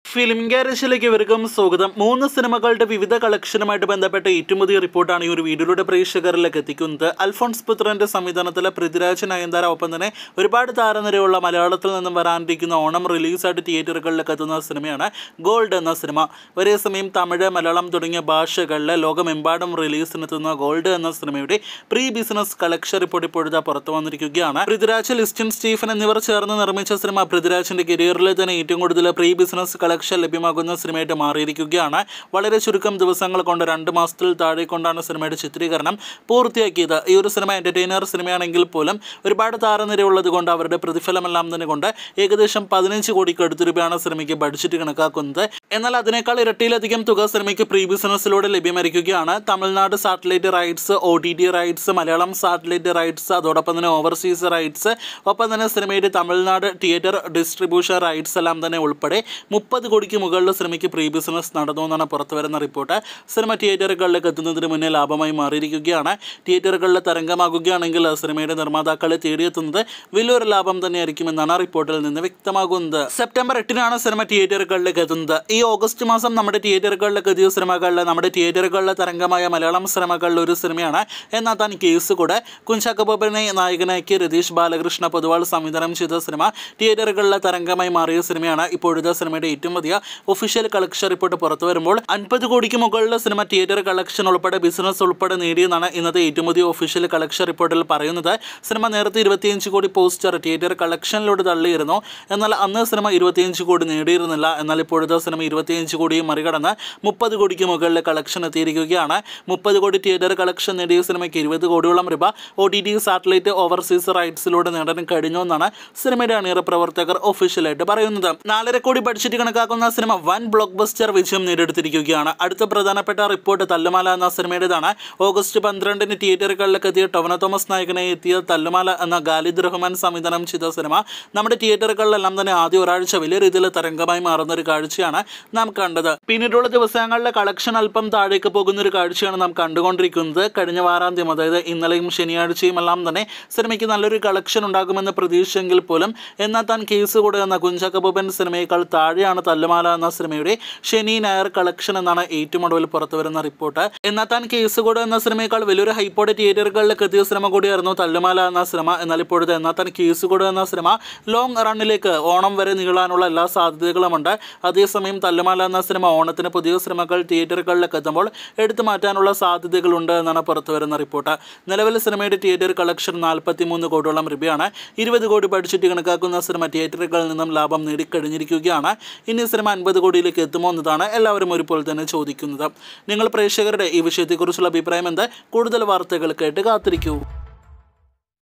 film ഗാരേജിലേക്ക് ഇവർക്കും സ്വാഗതം മൂന്ന് സിനിമകളുടെ വിവിധ കളക്ഷനുമായിട്ട് ബന്ധപ്പെട്ട ഏറ്റവും പുതിയ റിപ്പോർട്ടാണ് ഈ ഒരു വീഡിയോയുടെ പ്രേക്ഷകരിലേക്ക് എത്തിക്കുന്നത് അൽഫോൺസ് പുത്രന്റെ സംവിധാനത്തിലെ പൃഥ്വിരാജ് നയൻതാര ഒപ്പം തന്നെ ഒരുപാട് താരനിരയുള്ള മലയാളത്തിൽ നിന്നും വരാനിരിക്കുന്ന ഓണം റിലീസായിട്ട് തിയേറ്ററുകളിലേക്ക് എത്തുന്ന സിനിമയാണ് ഗോൾഡ് എന്ന സിനിമ ഒരേ സമയം തമിഴ് മലയാളം തുടങ്ങിയ ഭാഷകളിലെ ലോകമെമ്പാടും റിലീസിനെത്തുന്ന ഗോൾഡ് എന്ന സിനിമയുടെ പ്രീ ബിസിനസ് കളക്ഷൻ റിപ്പോർട്ട് ഇപ്പോഴത്തെ പുറത്തു വന്നിരിക്കുകയാണ് പൃഥ്വിരാജ് ലിസ്റ്റിൻ സ്റ്റീഫൻ എന്നിവർ ചേർന്ന് നിർമ്മിച്ച സിനിമ പൃഥ്വിരാജിന്റെ കരിയറിലെ തന്നെ ഏറ്റവും കൂടുതൽ പ്രീ ബിസിനസ് കളക്ഷൻ ലഭ്യമാകുന്ന സിനിമയായിട്ട് മാറിയിരിക്കുകയാണ് വളരെ ചുരുക്കം ദിവസങ്ങൾ കൊണ്ട് രണ്ട് മാസത്തിൽ താഴെ കൊണ്ടാണ് സിനിമയുടെ ചിത്രീകരണം പൂർത്തിയാക്കിയത് ഈ ഒരു സിനിമ എന്റർടൈനർ സിനിമയാണെങ്കിൽ പോലും ഒരുപാട് താരനിരയുള്ളത് കൊണ്ട് അവരുടെ പ്രതിഫലമെല്ലാം തന്നെ കൊണ്ട് ഏകദേശം പതിനഞ്ച് കോടിക്ക് അടുത്ത് രൂപയാണ് സിനിമയ്ക്ക് ബഡ്ജറ്റ് കണക്കാക്കുന്നത് എന്നാൽ അതിനേക്കാൾ ഇരട്ടിയിലധികം തുക സിനിമയ്ക്ക് പ്രീ ബിസിനസ്സിലൂടെ ലഭ്യമായിരിക്കുകയാണ് Tamil Nadu satellite rights O T T rights Malayalam satellite rights അതോടൊപ്പം തന്നെ ഓവർസീസ് റൈറ്റ്സ് ഒപ്പം തന്നെ സിനിമയുടെ തമിഴ്നാട് തിയേറ്റർ ഡിസ്ട്രിബ്യൂഷൻ റൈറ്റ്സ് എല്ലാം തന്നെ ഉൾപ്പെടെ മുപ്പത് കോടിക്ക് മുകളിൽ സിനിമയ്ക്ക് പ്രീ ബിസിനസ് നടന്നു എന്നാണ് പുറത്തു വരുന്ന റിപ്പോർട്ട് സിനിമ തിയേറ്ററുകളിലേക്ക് എത്തുന്നതിന് മുന്നേ ലാഭമായി മാറിയിരിക്കുകയാണ് തിയേറ്ററുകളിൽ തരംഗമാകുകയാണെങ്കിൽ സിനിമയുടെ നിർമ്മാതാക്കളെ തേടിയെത്തുന്നത് വലിയൊരു ലാഭം തന്നെയായിരിക്കുമെന്നാണ് റിപ്പോർട്ടിൽ നിന്ന് വ്യക്തമാകുന്നത് സെപ്റ്റംബർ എട്ടിനാണ് സിനിമ തിയേറ്ററുകളിലേക്ക് എത്തുന്നത് ഈ ഓഗസ്റ്റ് മാസം നമ്മുടെ തിയേറ്ററുകളിലേക്ക് എത്തിയ സിനിമകളിൽ നമ്മുടെ തിയേറ്ററുകളിലെ തരംഗമായ മലയാളം സിനിമകളിൽ ഒരു സിനിമയാണ് എന്നാൽ താൻ കേസ് കൂടെ കുഞ്ചാക്കബോബനെ നായകനാക്കി രതീഷ് ബാലകൃഷ്ണ പൊതുവാൾ സംവിധാനം ചെയ്ത സിനിമ തിയേറ്ററുകളിലെ തരംഗമായി മാറിയ സിനിമയാണ് ഇപ്പോഴത്തെ സിനിമയുടെ ഏറ്റവും വലിയ ഒഫീഷ്യൽ കളക്ഷൻ റിപ്പോർട്ട് പുറത്തു വരുമ്പോൾ അൻപത് കോടിക്ക് മുകളിൽ സിനിമ തിയേറ്റർ കളക്ഷൻ ഉൾപ്പെടെ ബിസിനസ് ഉൾപ്പെടെ നേടിയെന്നാണ് ഇന്നത്തെ ഏറ്റവും പുതിയ ഒഫീഷ്യൽ കളക്ഷൻ റിപ്പോർട്ടിൽ പറയുന്നത് സിനിമ നേരത്തെ ഇരുപത്തിയഞ്ച് കോടി പോസ്റ്റർ തിയേറ്റർ കളക്ഷനിലൂടെ തള്ളിയിരുന്നു എന്നാൽ അന്ന് സിനിമ ഇരുപത്തിയഞ്ച് കോടി നേടിയിരുന്നില്ല എന്നാൽ ഇപ്പോഴത്തെ സിനിമ ഇരുപത്തിയഞ്ച് കോടിയും മറികടന്ന് മുപ്പത് കോടിക്ക് മുകളിൽ കളക്ഷൻ എത്തിയിരിക്കുകയാണ് മുപ്പത് കോടി തിയേറ്റർ കളക്ഷൻ നേടിയ സിനിമയ്ക്ക് ഇരുപത് കോടിയോളം രൂപ O T T satellite overseas റൈറ്റ്സിലൂടെ നേടാൻ കഴിഞ്ഞു എന്നാണ് സിനിമയുടെ അണിയറ പ്രവർത്തകർ ഒഫീഷ്യലായിട്ട് പറയുന്നത് നാലര കോടി ബഡ്ജറ്റ് കണക്കാക്കുന്ന സിനിമ വൻ ബ്ലോക്ക് ബസ്റ്റർ വിജയം നേടിയെടുത്തിരിക്കുകയാണ് അടുത്ത പ്രധാനപ്പെട്ട റിപ്പോർട്ട് തല്ലുമാല എന്ന സിനിമയുടേതാണ് ഓഗസ്റ്റ് പന്ത്രണ്ടിന് തിയേറ്ററുകളിലേക്ക് എത്തിയ ടൊവന തോമസ് നായകനായി എത്തിയ തല്ലുമാല എന്ന ഗാലിദ് റഹ്മാൻ സംവിധാനം ചെയ്ത സിനിമ നമ്മുടെ തിയേറ്ററുകളിലെല്ലാം തന്നെ ആദ്യ ഒരാഴ്ച വലിയ രീതിയിൽ തരംഗമായി മാറുന്ന ഒരു കാഴ്ചയാണ് നാം കണ്ടത് പിന്നീടുള്ള ദിവസങ്ങളിലെ കളക്ഷൻ അല്പം താഴേക്ക് പോകുന്ന ഒരു കാഴ്ചയാണ് നാം കണ്ടുകൊണ്ടിരിക്കുന്നത് കഴിഞ്ഞ വാരാന്ത്യം അതായത് ഇന്നലെയും ശനിയാഴ്ചയും എല്ലാം തന്നെ സിനിമയ്ക്ക് നല്ലൊരു കളക്ഷൻ ഉണ്ടാകുമെന്ന് പ്രതീക്ഷിച്ചെങ്കിൽ പോലും എന്നാൽ താൻ കേസ് കൂടെ എന്ന കുഞ്ചാക്കബോബൻ സിനിമയേക്കാൾ താഴെയാണ് തല്ലുമാല എന്ന സിനിമയുടെ ശനി ഞായർ കളക്ഷൻ എന്നാണ് ഏറ്റവും ഒടുവിൽ പുറത്തു വരുന്ന റിപ്പോർട്ട് എന്നാൽ താൻ കേസ് കൂടെ എന്ന സിനിമയേക്കാൾ വലിയൊരു ഹൈപ്പോടെ തിയേറ്ററുകളിലേക്ക് എത്തിയ സിനിമ കൂടിയായിരുന്നു തല്ലുമാല എന്ന സിനിമ എന്നാൽ ഇപ്പോഴത്തെ എന്നാൽ താൻ കേസ് കൂടെ എന്ന സിനിമ ലോങ് റണ്ണിലേക്ക് ഓണം വരെ നീളാനുള്ള എല്ലാ സാധ്യതകളുമുണ്ട് അതേസമയം തല്ലുമാല എന്ന സിനിമ ഓണത്തിന് പുതിയ സിനിമകൾ തിയേറ്ററുകളിലേക്ക് എത്തുമ്പോൾ എടുത്തു മാറ്റാനുള്ള സാധ്യതകളുണ്ട് എന്നാണ് പുറത്തു വരുന്ന റിപ്പോർട്ട് നിലവിൽ സിനിമയുടെ തിയേറ്റർ കളക്ഷൻ നാൽപ്പത്തി മൂന്ന് കോടിയോളം രൂപയാണ് ഇരുപത് കോടി ബഡ്ജറ്റ് കണക്കാക്കുന്ന സിനിമ തിയേറ്ററുകളിൽ നിന്നും ലാഭം നേടിക്കഴിഞ്ഞിരിക്കുകയാണ് ഇനി സിനിമ അൻപത് കോടിയിലേക്ക് എത്തുമോ എന്നതാണ് എല്ലാവരും ഒരുപോലെ തന്നെ ചോദിക്കുന്നത് നിങ്ങൾ പ്രേക്ഷകരുടെ ഈ വിഷയത്തെക്കുറിച്ചുള്ള അഭിപ്രായം എന്ത് കൂടുതൽ വാർത്തകൾ കേട്ട് കാത്തിരിക്കൂ